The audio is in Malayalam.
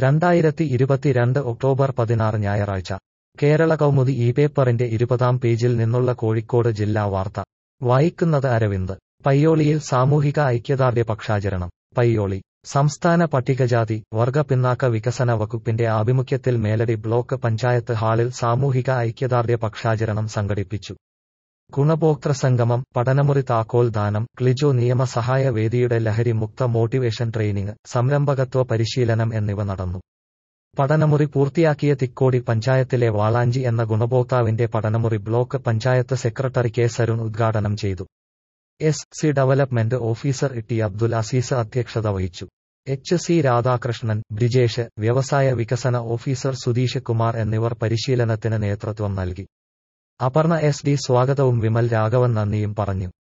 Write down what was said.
രണ്ടായിരത്തി ഇരുപത്തിരണ്ട് ഒക്ടോബർ പതിനാറ് ഞായറാഴ്ച കേരള കൗമുദി ഈ പേപ്പറിന്റെ ഇരുപതാം പേജിൽ നിന്നുള്ള കോഴിക്കോട് ജില്ലാ വാർത്ത വായിക്കുന്നത് അരവിന്ദ് പയ്യോളിയിൽ സാമൂഹിക ഐക്യദാർഢ്യ പക്ഷാചരണം പയ്യോളി സംസ്ഥാന പട്ടികജാതി വർഗ പിന്നാക്ക വികസന വകുപ്പിന്റെ ആഭിമുഖ്യത്തിൽ മേലടി ബ്ലോക്ക് പഞ്ചായത്ത് ഹാളിൽ സാമൂഹിക ഐക്യദാർഢ്യ പക്ഷാചരണം സംഘടിപ്പിച്ചു ഗുണഭോക്തൃ സംഗമം പഠനമുറി താക്കോൽ ദാനം ക്ലിജോ നിയമസഹായ വേദിയുടെ ലഹരി മുക്ത മോട്ടിവേഷൻ ട്രെയിനിങ് സംരംഭകത്വ പരിശീലനം എന്നിവ നടന്നു പഠനമുറി പൂർത്തിയാക്കിയ തിക്കോടി പഞ്ചായത്തിലെ വാളാഞ്ചി എന്ന ഗുണഭോക്താവിന്റെ പഠനമുറി block panchayat secretary K Sarun ഉദ്ഘാടനം ചെയ്തു S C development officer T Abdul Aziz അധ്യക്ഷത വഹിച്ചു എച്ച് സി രാധാകൃഷ്ണൻ ബ്രിജേഷ് വ്യവസായ വികസന ഓഫീസർ സുധീഷ് കുമാർ എന്നിവർ പരിശീലനത്തിന് നേതൃത്വം നൽകി അപർണ എസ് ഡി സ്വാഗതവും വിമൽ രാഘവൻ നന്ദിയും പറഞ്ഞു